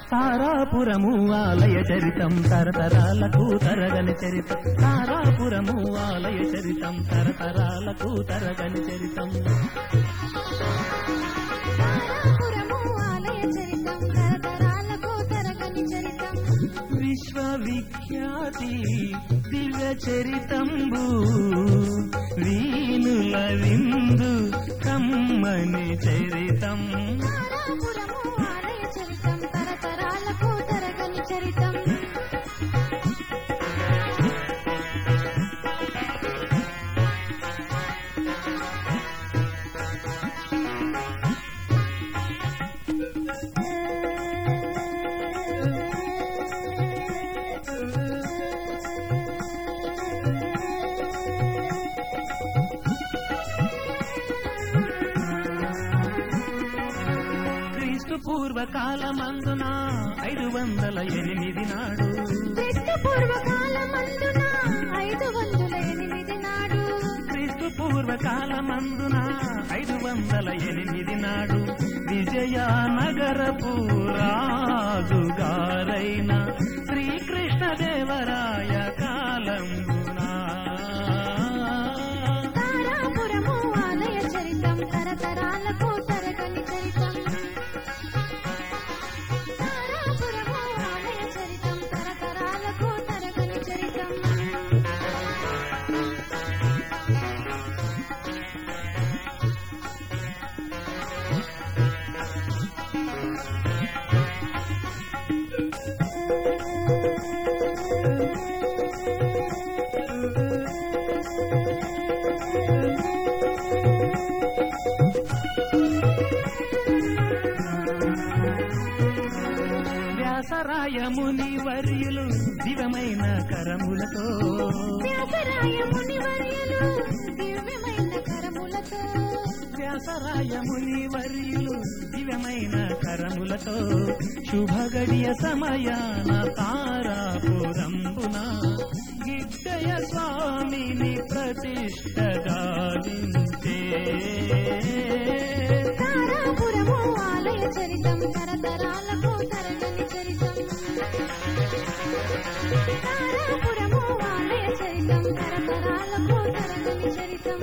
తారాపురము ఆలయ చరితం తరతరాలకు తరగని చరితం తారాపురము ఆలయ చరితం తరతరాలకు తరగని చరితం తారాపురము ఆలయ చరితం తరతరాలకు తరగని చరితం విశ్వవిఖ్యాతి దివ్య చరితంబు వీనుల విందు కమ్మని చరితం తారాపురము ఆలయ చరితం తరతరాలకు తరగని చరితం క్రీస్తు పూర్వకాలమందున ఐదు వందల ఎనిమిది నాడు క్రీస్తు పూర్వకాలమందున ఐదు వందల ఎనిమిది నాడు క్రీస్తు పూర్వకాలమందున ఐదు వందల ఎనిమిది నాడు విజయనగరపు రాజుగారైన శ్రీకృష్ణదేవరాయ కాలంబునా తారాపురము ఆలయ చరితం తరతరాలకు తరగని చరితం తారాపురము ఆలయ చరితం తరతరాలకు తరగని చరితం వ్యాసరాయ ముని వర్యులు దివమైన కరములతో వ్యాసరాయ మునివర్యులు దివ్యమైన కరములతో వ్యాసరాయ ముని వర్యులు దివ్యమైన కరములతో శుభగడియ సమయాన తారాపురంబున గిడ్డయ స్వామిని ప్రతిష్ట గావించే తారాపురము ఆలయ చరితం తరతరాలకు తరగని చరితం తారాపురము ఆలయ చరితం తరతరాలకు తరగని చరితం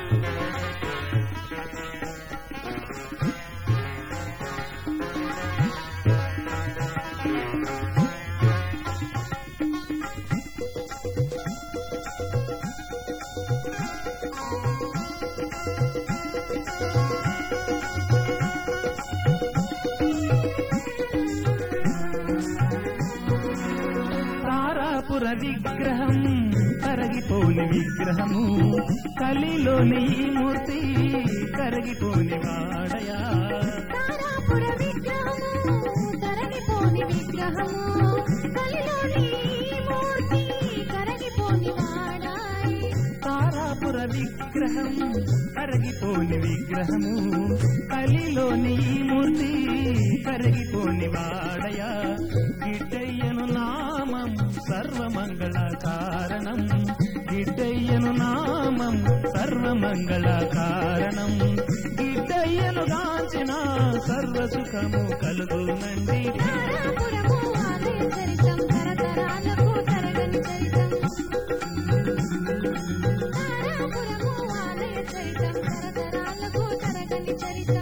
తారాపుర విగ్రహం కరగిపోని విగ్రహము కలిలోని ఈ మూర్తి కరగిపోని వాడయా తారాపుర విగ్రహము తరగిపోని విగ్రహము కలిలోని ఈ మూర్తి కరగిపోని వాడాయి తారాపుర విగ్రహం కరగిపోని విగ్రహము కలిలోని ఈ మూర్తి కరగిపోని వాడయా గిడ్డయ్యను నామం సర్వమంగళ కారణం గిడ్డయ్యను నామం సర్వమంగళ కారణం గిడ్డయ్యను గాంచిన సర్వసుఖము కలుగునండి తారాపురము ఆలయ చరితం తరతరాలకు తరగని చరితం తారాపురము ఆలయ చరితం తరతరాలకు తరగని చరితం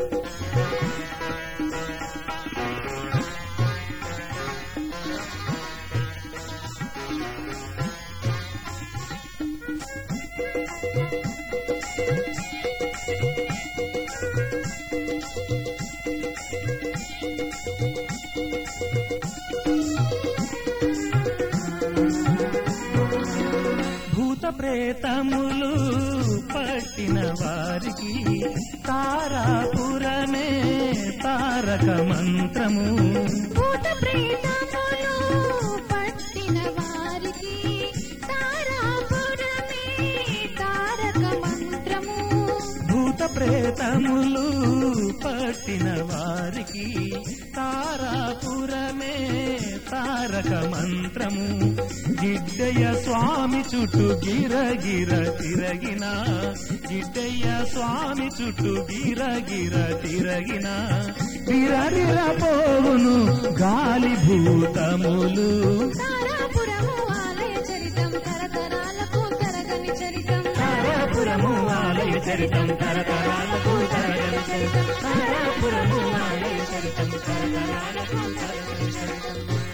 భూత ప్రేతములు పట్టిన వారికి తారాపురమే తారక మంత్రము భూత ప్రేతములు పట్టిన వారికి తారాపురమే తారక మంత్రము భూత ప్రేతములు పట్టిన వారికి తారాపురమే తారక మంత్రము జిడ్డయ్య స్వామి చుట్టూ గిరగిర తిరగిన జిడ్డయ్య స్వామి చుట్టూ గిరగిర తిరగిన విరవిర పోవును గాలి భూతములు తారాపురము ఆలయ చరితం తరతరాలకు తరగని చరితం తారాపురము ఆలయ చరితం తరతరాలకు తరగని చరితం తారాపురము ఆలయ చరితం తరతరాలకు తరగని చరితం